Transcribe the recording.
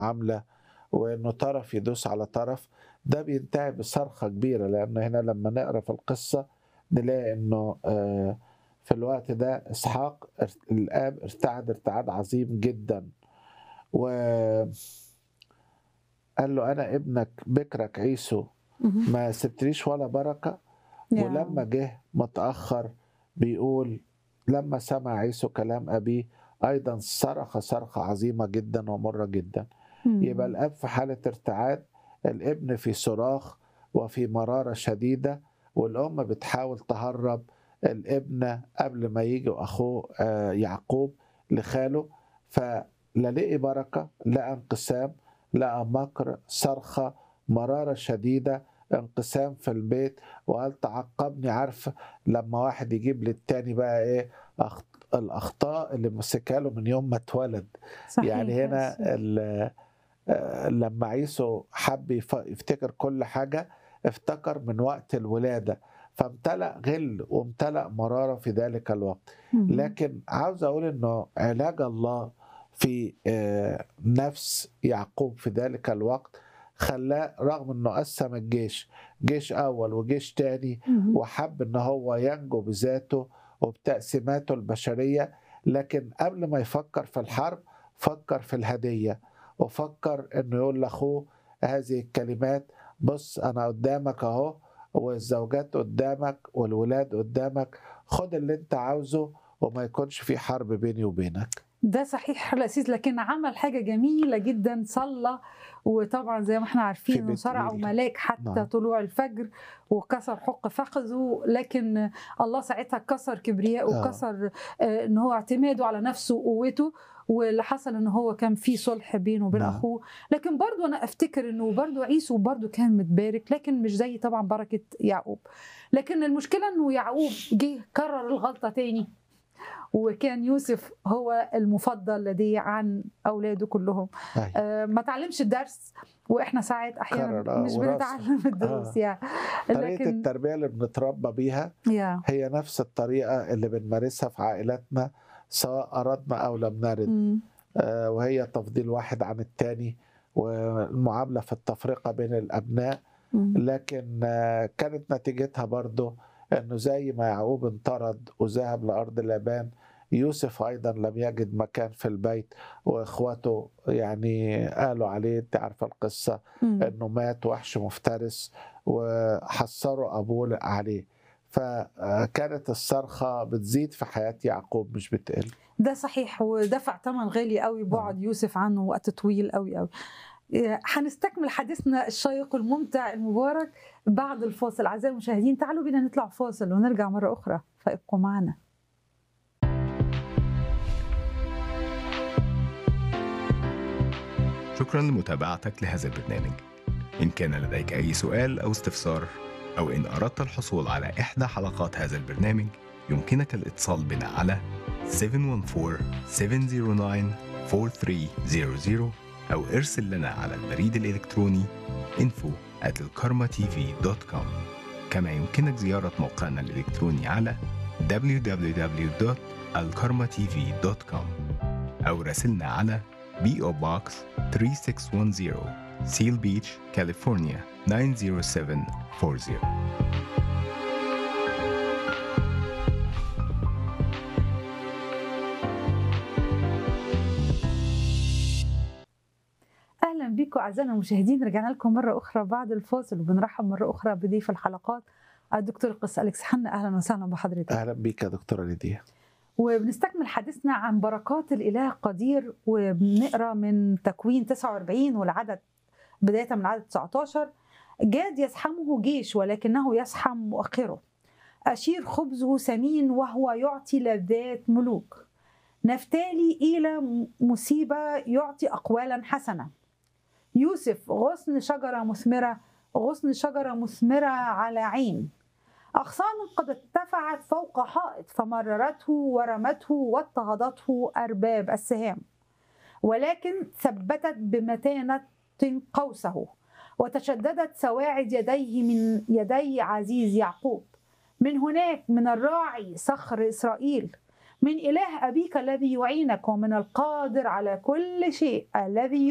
عاملة وإنه طرف يدوس على طرف ده بينتهي بصرخة كبيرة لأن هنا لما نقرأ في القصة نلاقي إنه آه، في الوقت ده إسحاق ار- الآب ارتعد ارتعاد عظيم جدا و قال له أنا ابنك بكرك عيسو مهم. ما سبتليش ولا بركة يا. ولما جه متأخر بيقول لما سمع عيسو كلام أبيه أيضا صرخ صرخة عظيمة جدا ومرة جدا مم. يبقى الأب في حالة ارتعاد الابن في صراخ وفي مرارة شديدة والأم بتحاول تهرب الابن قبل ما يجي أخوه آه، يعقوب لخاله فلا لقي بركة لا انقسام لا مكر صرخة مرارة شديدة انقسام في البيت وقال تعقبني عارف لما واحد يجيب للتاني بقى ايه أخط... الأخطاء اللي مسكها له من يوم ما اتولد صحيح يعني يا هنا أستاذ. ال- آه، لما عيسو حب يف- يفتكر كل حاجة افتكر من وقت الولادة فامتلأ غل وامتلأ مرارة في ذلك الوقت مم. لكن عاوز أقول إنه علاج الله في آه، نفس يعقوب في ذلك الوقت خلاه رغم انه قسم الجيش جيش اول وجيش تاني مهم. وحب ان هو ينجو بذاته وبتقسيماته البشريه لكن قبل ما يفكر في الحرب فكر في الهديه وفكر انه يقول لاخوه هذه الكلمات بص انا قدامك اهو والزوجات قدامك والولاد قدامك خد اللي انت عاوزه وما يكونش في حرب بيني وبينك ده صحيح الأسيس لكن عمل حاجة جميلة جدا صلى وطبعا زي ما احنا في عارفين انه بيت صرع إيلي. ملاك حتى نعم. طلوع الفجر وكسر حق فخذه لكن الله ساعتها كسر كبرياء آه. وكسر آه، ان هو اعتماده على نفسه وقوته واللي حصل ان هو كان في صلح بينه وبين نعم. اخوه لكن برضو انا افتكر انه برضو عيسو برضو كان متبارك لكن مش زي طبعا بركة يعقوب لكن المشكلة انه يعقوب جه كرر الغلطة تاني وكان يوسف هو المفضل لديه عن اولاده كلهم أي. آه، ما تعلمش الدرس واحنا ساعات احيانا كرر، آه، مش وراثة. بنتعلم الدروس آه. يعني طريقه لكن التربيه اللي بنتربى بيها يا هي نفس الطريقه اللي بنمارسها في عائلاتنا سواء اردنا او لم نرد مم. آه، وهي تفضيل واحد عن التاني والمعامله في التفرقه بين الابناء مم. لكن آه، كانت نتيجتها برضو انه زي ما يعقوب انطرد وذهب لارض لابان يوسف ايضا لم يجد مكان في البيت واخواته يعني قالوا عليه انت عارفه القصه مم. انه مات وحش مفترس وحصروا ابوه عليه فكانت الصرخه بتزيد في حياه يعقوب مش بتقل ده صحيح ودفع ثمن غالي قوي بعد يوسف عنه وقت طويل قوي قوي إيه، هنستكمل حديثنا الشيق الممتع المبارك بعد الفاصل اعزائي المشاهدين تعالوا بينا نطلع فاصل ونرجع مره اخرى فابقوا معنا شكرا لمتابعتك لهذا البرنامج إن كان لديك أي سؤال أو استفسار أو إن أردت الحصول على إحدى حلقات هذا البرنامج يمكنك الاتصال بنا على 714-709-4300 أو ارسل لنا على البريد الإلكتروني info at الكارما-tv.com كما يمكنك زيارة موقعنا الإلكتروني على www.alkarmatv.com أو راسلنا على PO Box 3610 Seal Beach, California 90740 اهلا بكم اعزائنا المشاهدين رجعنا لكم مره اخرى بعد الفاصل وبنرحب مره اخرى بضيف الحلقات الدكتور القس اليكس حنا اهلا وسهلا بحضرتك اهلا بيك يا دكتوره ليديا وبنستكمل حديثنا عن بركات الاله قدير وبنقرا من تكوين 49 والعدد بدايه من عدد 19 جاد يزحمه جيش ولكنه يزحم مؤخره أشير خبزه سمين وهو يعطي لذات ملوك نفتالي إلى مصيبة يعطي أقوالا حسنة يوسف غصن شجرة مثمرة غصن شجرة مثمرة على عين أغصان قد ارتفعت فوق حائط فمررته ورمته واضطهدته أرباب السهام ولكن ثبتت بمتانة قوسه وتشددت سواعد يديه من يدي عزيز يعقوب من هناك من الراعي صخر إسرائيل من إله أبيك الذي يعينك ومن القادر على كل شيء الذي